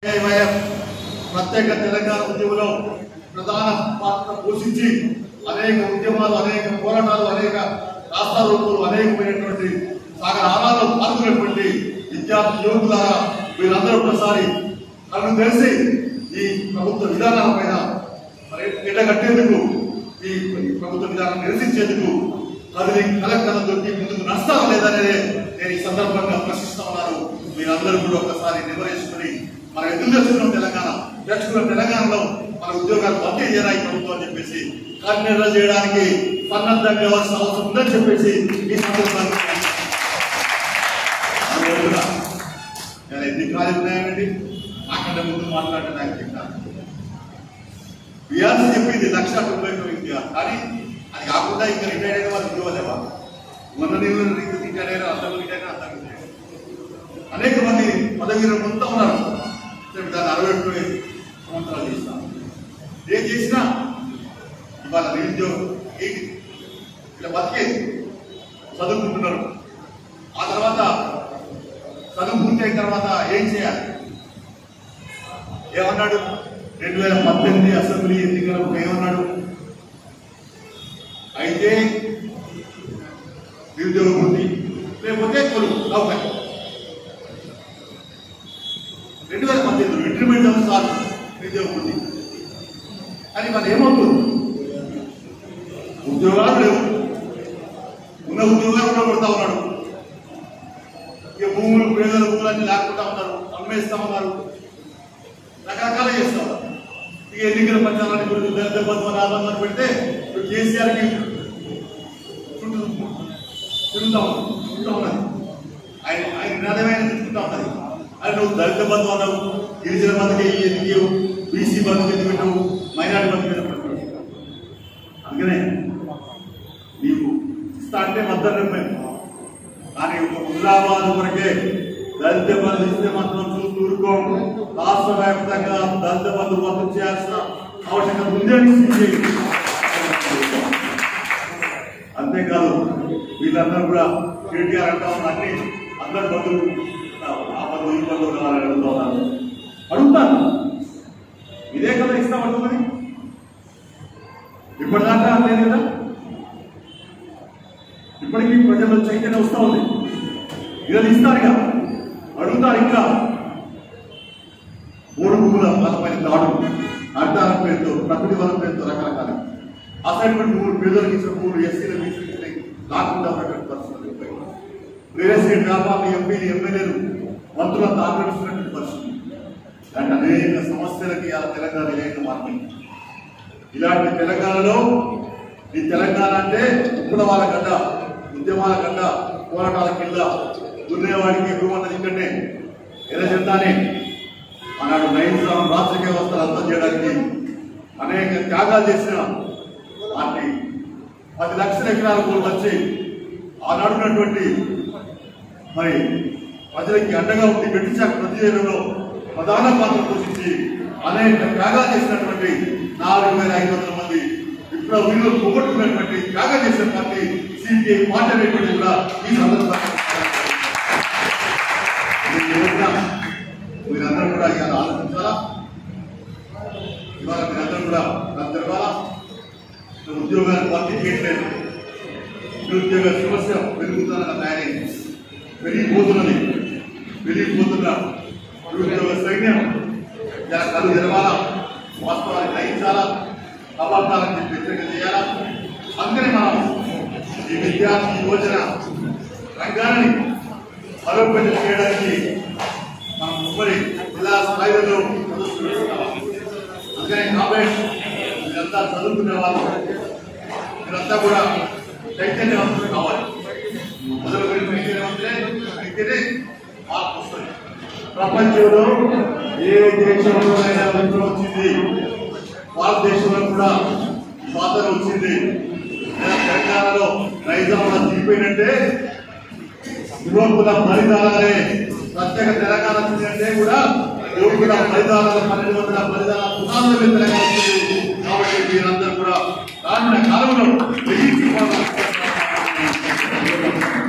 AIYF ప్రత్యేక తెలంగాణ ఉద్యమంలో ప్రధాన పాత్ర పోషించి అనేక ఉద్యమాలు అనేక పోరాటాలు అనేక రాష్ట్ర రూపులు అనేకమైనటువంటి సాగర ఆరాలో పాల్గొన్నటువంటి విద్యార్థి యువకులారా వీరందరూ ఒకసారి కళ్ళు తెలిసి ఈ ప్రభుత్వ విధానాల పైన మరి ఎండగట్టేందుకు ఈ ప్రభుత్వ విధానం నిరసించేందుకు కదిలి కలకల దొరికి ముందుకు నష్టాలు లేదనేదే నేను ఈ సందర్భంగా ప్రశ్నిస్తా ఉన్నాను మీరందరూ కూడా ఒకసారి నిర్వహించుకుని మన ఎదురు చేస్తున్నాం తెలంగాణ తెచ్చుకున్న తెలంగాణలో మన ఉద్యోగాలు భర్తీ చేయాలి ఈ ప్రభుత్వం అని చెప్పేసి కన్నెర్ర చేయడానికి సన్నద్ధంగా కావాల్సిన అవసరం ఉందని చెప్పేసి ఈ సందర్భంగా అందువల్ల నేను ఎన్ని ఖాళీ ఉన్నాయండి నాకంటే ముందు మాట్లాడిన నాకు చెప్పాను విఆర్సీ చెప్పింది లక్ష తొంభై తొమ్మిది కానీ అది కాకుండా ఇంకా రిటైర్ అయిన వాళ్ళు ఉద్యోగాలేవా మొన్న నేను రిటైర్ అయిన అర్థం రిటైర్ అయిన అర్థం అనేక మంది పదవీలు మొత్తం ఉన్నారు నేను దాన్ని అరవై ఒకటి సంవత్సరాలు చేస్తాను ఏం చేసినా ఇవాళ నిరుద్యోగం ఏంటి ఇలా బతికేది చదువుకుంటున్నారు ఆ తర్వాత చదువు పూర్తయిన తర్వాత ఏం చేయాలి ఏమన్నాడు రెండు వేల పద్దెనిమిది అసెంబ్లీ ఎన్నికలకు ఏమన్నాడు అయితే నిరుద్యోగ వృత్తి లేకపోతే కొలువు నౌకరి రెండు వేల పద్దెనిమిది ఇంటర్మీడియట్ చాలు నిరుద్యోగ వృత్తి కానీ మరి ఏమవుతుంది ఉద్యోగాలు లేవు ఉన్న ఉద్యోగాలు కూడా కొడతా ఉన్నాడు ఇక భూములు పేదల భూములన్నీ లేకుండా ఉన్నారు అమ్మేస్తా ఉన్నారు రకరకాల చేస్తారు ఇక ఎన్నికల పంచాలని గురించి దళిత బంధువు రాబంధం పెడితే ఇప్పుడు కేసీఆర్కి చుట్టూ తిరుగుతా ఉన్నాం తిరుగుతా ఉన్నది ఆయన ఆయన నినాదమైన తిరుగుతా ఉన్నది ఆయన నువ్వు దళిత బంధువు అన్నావు గిరిజన బంధుకి ఎందుకు బీసీ బంధుకి ఎందుకు పెట్టావు మైనార్టీ బంధుకి ఎందుకు పెట్టావు అందుకనే నీకు ఇస్తా అంటే మద్దతు నిర్ణయం కానీ ఒక హుజరాబాద్ వరకే దళిత బంధు ఇస్తే మాత్రం చూసి ఊరుకోం రాష్ట్ర వ్యాప్తంగా దళిత బంధు రద్దు చేయాల్సిన ఆవశ్యకత ఉంది అని సిపిఐ. అంతేకాదు వీళ్ళందరూ కూడా కేటీఆర్ అంటా ఉన్న అన్ని అందరు బంధువులు ఆ బంధువు ఈ బంధువు కావాలని అడుగుతా ఉన్నారు అడుగుతాను ఇదే కదా ఇస్తామంటున్నది ఇప్పటిదాకా లేదు కదా ఇప్పటికీ ప్రజల్లో చైతన్యం వస్తూ ఉంది ఇది ఇస్తారు ఇక అడుగుతారు ఇంకా మూడు భూముల బలమైన దాడులు అడ్డాల పేరుతో ప్రకృతి బలం పేరుతో రకరకాల అసైన్మెంట్ మూడు పేదలకు ఇచ్చిన మూడు ఎస్సీల బీసీలకి లాక్కుండా ఉన్నటువంటి పరిస్థితులు ఉంటాయి. వేరే స్టేట్ వ్యాపారులు ఎంపీలు ఎమ్మెల్యేలు మంత్రులంతా ఆక్రమిస్తున్నటువంటి పరిస్థితి ఇలాంటి అనేక సమస్యలకి ఆ తెలంగాణ లేక మారింది ఇలాంటి తెలంగాణలో ఈ తెలంగాణ అంటే ఇప్పుడు వాళ్ళ గడ్డ ఉద్యమాల గడ్డ పోరాటాల కింద దున్నేవాడికి ఎక్కువ ఉన్నది ఇక్కడనే ఎర్ర జెండానే ఆనాడు నైన్సాం రాష్ట్ర వ్యవస్థలు అంతం చేయడానికి అనేక త్యాగాలు చేసిన పార్టీ పది లక్షల ఎకరాల భూములు వచ్చి ఆనాడున్నటువంటి మరి ప్రజలకి అండగా ఉండి బ్రిటిష్ ప్రతినిధులలో ప్రధాన పాత్ర పోషించి అనేక త్యాగాలు చేసినటువంటి నాలుగు వేల ఐదు వందల మంది విప్లవ వీరులు పోగొట్టుకున్నటువంటి త్యాగం చేసిన పార్టీ సిపిఐ పార్టీ అనేటువంటి కూడా ఈ సందర్భంగా ఈ రోజున మీరందరూ కూడా ఇవాళ ఆలోచించాలా ఇవాళ మీరందరూ కూడా నాకు తెలవాలా ఉద్యోగాలు భర్తీ చేయట్లేదు నిరుద్యోగ సమస్య పెరుగుతుందన్న తయారైంది పెరిగిపోతున్నది పెరిగిపోతున్న నిరుద్యోగ సైన్యం ఇలా కళ్ళు తెరవాలా వాస్తవాన్ని గ్రహించాలా అబద్ధాలను చెప్పి వ్యతిరేకం చేయాలా అందుకని మనం ఈ విద్యార్థి యోజన రంగాన్ని బలోపేతం చేయడానికి మనం ఉమ్మడి జిల్లా స్థాయిలో అందుకని కాంగ్రెస్ మీరంతా చదువుకునే వాళ్ళు మీరంతా కూడా చైతన్యవంతులు కావాలి మొదలు పెట్టి చైతన్యవంతులే అయితేనే మార్పు వస్తుంది ప్రపంచంలో ఏ దేశంలోనైనా విప్లవం వచ్చింది భారతదేశంలో కూడా స్వాతంత్రం వచ్చింది లేదా తెలంగాణలో రైతాంగంలో దిగిపోయినట్టే యువకుల బలిదానాలే ప్రత్యేక తెలంగాణ వచ్చిందంటే కూడా యువకుల బలిదానాల పన్నెండు వందల బలిదానాల పునాదుల మీద తెలంగాణ వచ్చింది కాబట్టి మీరందరూ కూడా రానున్న కాలంలో వెయ్యి